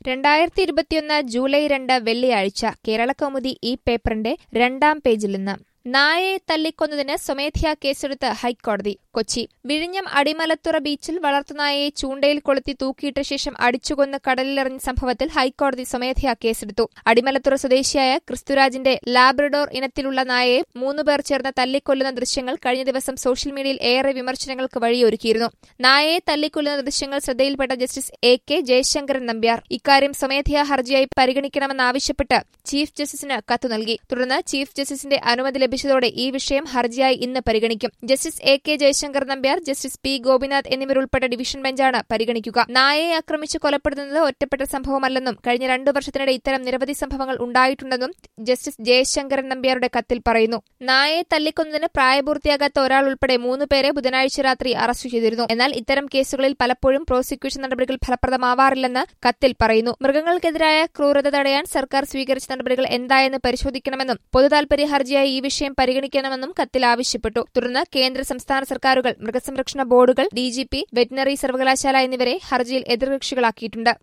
രണ്ടായിരത്തി ഇരുപത്തിയൊന്ന് ജൂലൈ രണ്ട് വെള്ളിയാഴ്ച കേരളകൗമുദി ഈ പേപ്പറിന്റെ രണ്ടാം പേജിൽ നിന്ന് നായയെ തല്ലിക്കൊന്നതിന് സ്വമേധ്യാ കേസെടുത്ത് ഹൈക്കോടതി കൊച്ചി വിഴിഞ്ഞം അടിമലത്തുറ ബീച്ചിൽ വളർത്തുനായയെ ചൂണ്ടയിൽ കൊളുത്തി തൂക്കിയിട്ട ശേഷം അടിച്ചുകൊന്ന് കടലിലെറിഞ്ഞ സംഭവത്തിൽ ഹൈക്കോടതി സ്വമേധ്യാ കേസെടുത്തു അടിമലത്തുറ സ്വദേശിയായ ക്രിസ്തുരാജിന്റെ ലാബ്രഡോർ ഇനത്തിലുള്ള നായയെ മൂന്നുപേർ ചേർന്ന് തല്ലിക്കൊല്ലുന്ന ദൃശ്യങ്ങൾ കഴിഞ്ഞ ദിവസം സോഷ്യൽ മീഡിയയിൽ ഏറെ വിമർശനങ്ങൾക്ക് വഴിയൊരുക്കിയിരുന്നു നായയെ തല്ലിക്കൊല്ലുന്ന ദൃശ്യങ്ങൾ ശ്രദ്ധയിൽപ്പെട്ട justice A K Jayasankaran Nambiar ഇക്കാര്യം സ്വമേധയാ ഹർജിയായി പരിഗണിക്കണമെന്നാവശ്യപ്പെട്ട് ചീഫ് ജസ്റ്റിസിന് കത്തു നൽകി തുടർന്ന് ചീഫ് ജസ്റ്റിസിന്റെ അനുമതി ലഭിച്ചതോടെ ഈ വിഷയം ഹർജിയായി ഇന്ന് പരിഗണിക്കും justice A K Jayasankar Nambiar justice P Gopinath എന്നിവരുൾപ്പെട്ട ഡിവിഷൻ ബെഞ്ചാണ് പരിഗണിക്കുക നായയെ ആക്രമിച്ച് കൊലപ്പെടുത്തുന്നത് ഒറ്റപ്പെട്ട സംഭവമല്ലെന്നും കഴിഞ്ഞ രണ്ടു വർഷത്തിനിടെ ഇത്തരം നിരവധി സംഭവങ്ങൾ ഉണ്ടായിട്ടുണ്ടെന്നും ജസ്റ്റിസ് ജയശങ്കരൻ നമ്പ്യാരുടെ കത്തിൽ പറയുന്നു നായയെ തല്ലിക്കൊന്നതിന് പ്രായപൂർത്തിയാകാത്ത ഒരാൾ ഉൾപ്പെടെ മൂന്ന് പേരെ ബുധനാഴ്ച രാത്രി അറസ്റ്റ് ചെയ്തിരുന്നു എന്നാൽ ഇത്തരം കേസുകളിൽ പലപ്പോഴും പ്രോസിക്യൂഷൻ നടപടികൾ ഫലപ്രദമാവാറില്ലെന്ന് കത്തിൽ പറയുന്നു മൃഗങ്ങൾക്കെതിരായ ക്രൂരത തടയാൻ സർക്കാർ സ്വീകരിച്ച നടപടികൾ എന്തായെന്ന് പരിശോധിക്കണമെന്നും പൊതുതാൽപര്യ ഹർജിയായി ഈ വിഷയം പരിഗണിക്കണമെന്നും കത്തിൽ ആവശ്യപ്പെട്ടു തുടർന്ന് കേന്ദ്ര സംസ്ഥാന സർക്കാരുകൾ മൃഗസംരക്ഷണ ബോർഡുകൾ ഡിജിപി വെറ്റിനറി സർവകലാശാല എന്നിവരെ ഹർജിയിൽ എതിർകക്ഷികളാക്കിയിട്ടുണ്ട്